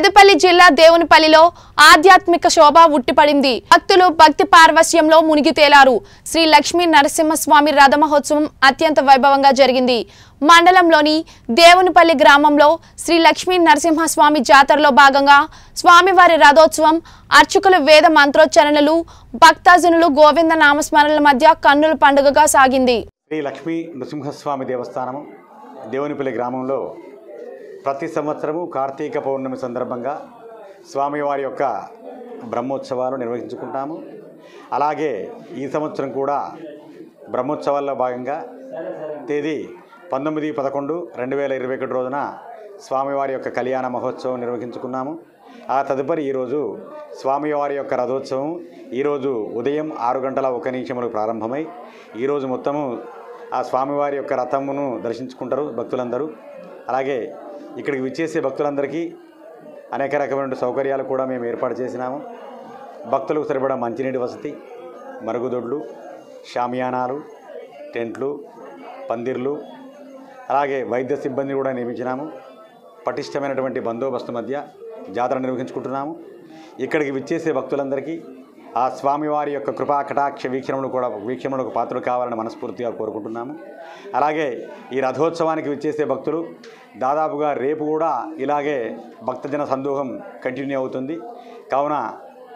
పెద్దపల్లి జిల్లా దేవునిపల్లిలో ఆధ్యాత్మిక శోభ ఉట్టిపడింది భక్తులు భక్తి పార్వశ్యంలో మునిగి తేలారు శ్రీ లక్ష్మీ నరసింహస్వామి రథ మహోత్సవం అత్యంత వైభవంగా జరిగింది మండలంలోని దేవునిపల్లి గ్రామంలో శ్రీ లక్ష్మీ నరసింహస్వామి జాతరలో భాగంగా స్వామివారి రథోత్సవం అర్చకుల వేద మంత్రోచ్చరణలు భక్తజనులు గోవింద నామస్మరణల మధ్య కన్నుల పండుగగా సాగింది శ్రీ లక్ష్మీ నృసింహస్వామి దేవస్థానము దేవునిపల్లి గ్రామంలో ప్రతి సంవత్సరము కార్తీక పౌర్ణమి సందర్భంగా స్వామివారి యొక్క బ్రహ్మోత్సవాలు నిర్వహించుకుంటాము అలాగే ఈ సంవత్సరం కూడా బ్రహ్మోత్సవాల్లో భాగంగా తేదీ పంతొమ్మిది పదకొండు రెండు వేల ఇరవై ఒకటి రోజున స్వామివారి యొక్క కళ్యాణ మహోత్సవం నిర్వహించుకున్నాము ఆ తదుపరి ఈరోజు స్వామివారి యొక్క రథోత్సవం ఈరోజు ఉదయం ఆరు గంటల ఒక నిమిషములకు ప్రారంభమై ఈరోజు మొత్తము ఆ స్వామివారి యొక్క రథమును దర్శించుకుంటారు భక్తులందరూ అలాగే ఇక్కడికి విచ్చేసే భక్తులందరికీ అనేక రకమైన సౌకర్యాలు కూడా మేము ఏర్పాటు చేసినాము భక్తులకు సరిపడా మంచినీటి వసతి మరుగుదొడ్లు షామియానాలు టెంట్లు పందిర్లు అలాగే వైద్య సిబ్బంది కూడా నియమించినాము పటిష్టమైనటువంటి బందోబస్తు మధ్య జాతర నిర్వహించుకుంటున్నాము ఇక్కడికి విచ్చేసే భక్తులందరికీ ఆ స్వామివారి యొక్క కృపా కటాక్ష వీక్షణములు కూడా వీక్షణములకు పాత్రలు కావాలని మనస్ఫూర్తిగా కోరుకుంటున్నాము అలాగే ఈ రథోత్సవానికి విచ్చేసే భక్తులు దాదాపుగా రేపు కూడా ఇలాగే భక్తజన సందోహం కంటిన్యూ అవుతుంది కావున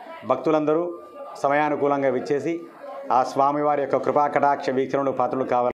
భక్తులందరూ సమయానుకూలంగా విచ్చేసి ఆ స్వామివారి యొక్క కృపా కటాక్ష వీక్షణలు పాత్రలు కావాలి